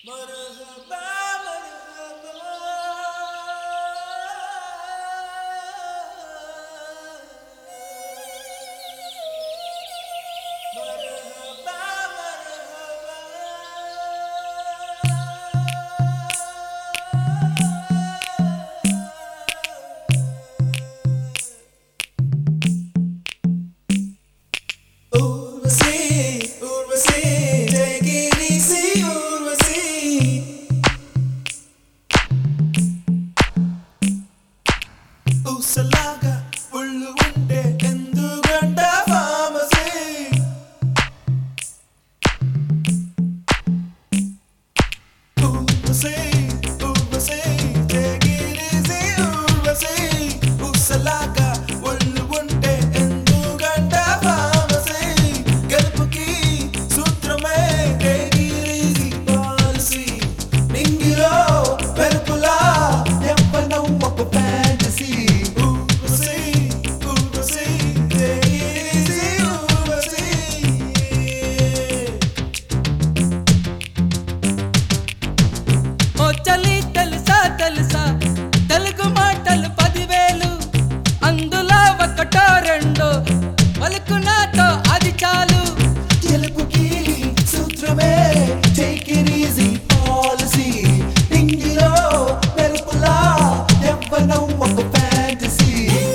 ఊసలాగా ఒళ్ళు ఉంటే ఎందుకంట pharmacy Urvashi, Urvashi, take it easy, Urvashi. ఊసలాగా ఒళ్ళు ఉంటే ఎందుకంట ఫామసీ గెలుపుకి సూత్రమే take it easy policy. నింగిలో వెలుపులా ఎవ్వనం ఒక fantasy. Urvashi, Urvashi, take it easy, Urvashi. ఓ చలి తెలుసా తెలుసా తెలుగు మాటలు పదివేలు అందులో ఒకటో రెండో పలుకు నాతో అది చాలు గెలుపుకి సూత్రమే టేక్ ఇట్ ఈజీ పాలసీ ఇంగిలో వెలుపులా ఎవ్వనం ఒక ఫ్యాంటసీ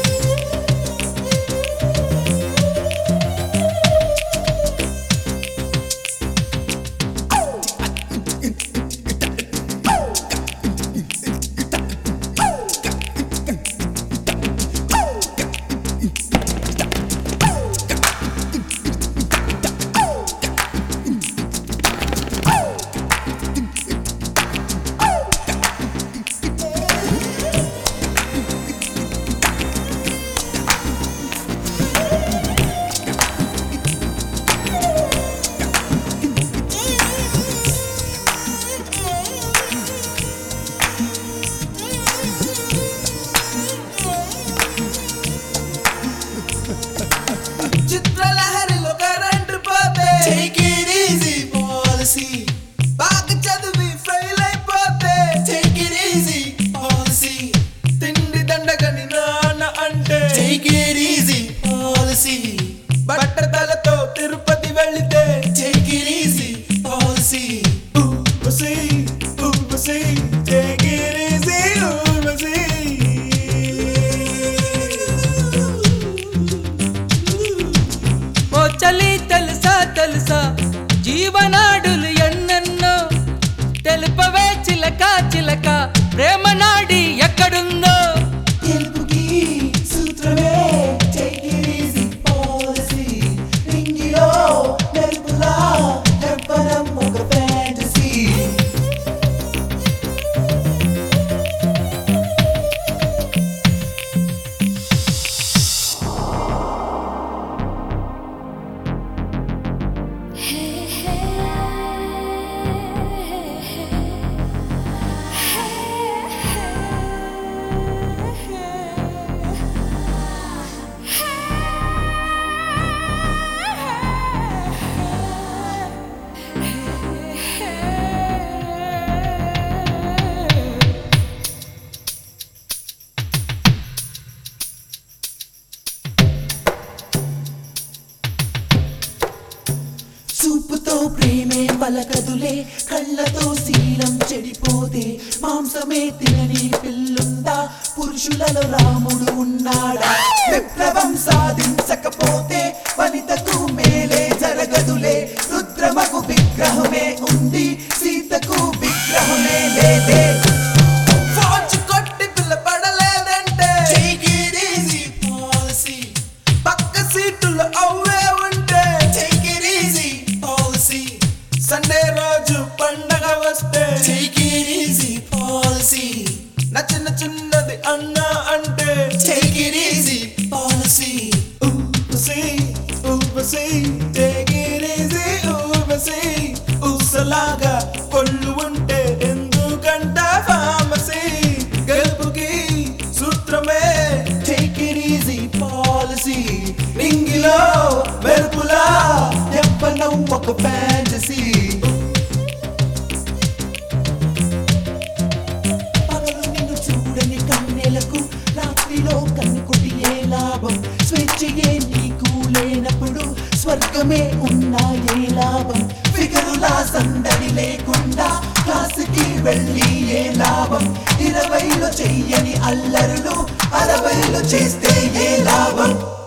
చిత్రలహరిలో కరెంట్ పోతే టేక్ ఇట్ ఈజీ పాలసీ బాగా చదివి ఫెయిల్ అయిపోతే టేక్ ఇట్ ఈజీ పాలసీ తిండి దండగని నాన్న అంటే టేక్ ఇట్ ఈజీ పాలసీ బట్టతలతో తిరుపతి వెళితే take it easy policy Urvashi Urvashi take it easy Urvashi ఓ చలి తెలుసా తెలుసా జీవనాడులు ఎన్నెన్నో తెలుపవే చిలక చిలక ప్రేమ నాడి ఎక్కడుందో గెలుపుకి సూత్రమే టేక్ ఇట్ ఈజీ పాలసీ రింగిలో మెరుపులా ఎవ్వరం ఒక ఫ్యాంటసీ చూపుతో ప్రేమే పలకదులే కళ్ళతో శీలం చెడిపోతే మాంసమే తినని పిల్లుందా పురుషులలో రాముడు ఉన్నాడా విప్లవం సాధించకపోతే వనితకు మేలే జరగదులే రుద్రమకు విగ్రహమే ఉంది సీతకు విగ్రహమే లేదే ఫాల్స్ కొట్టి పిల్లపడలేదంటే టేక్ ఇట్ ఈజీ పాలసీ పక్క సీటులు అవే ఉంటే take it easy policy Sunday రోజు పండగ వస్తే టేక్ ఇట్ ఈజీ పాలసీ నచ్చిన చిన్నది అన్నా అంటే టేక్ ఇట్ ఈజీ పాలసీ ఊపసీ ఊపసీ టేక్ ఇట్ ఈజీ ఊపసీ ఊసలాగా కొళ్ళు ఉంటే ఎందుకంట ఫామసీ గెలుపుకి సూత్రమే టేక్ ఇట్ ఈజీ పాలసీ రింగిలో వెలుపులా ఎవ్వనం ఒక ఫ్యాంటసీ పిచ్చియే నీకు లేనప్పుడు స్వర్గమే ఉన్నా ఏ లాభం ఫిగరులా సందడి లేకుండా క్లాసుకి వెళ్ళి ఏ లాభం ఇరవైలో చెయ్యని అల్లరులు అరవైలో చేస్తే ఏ లాభం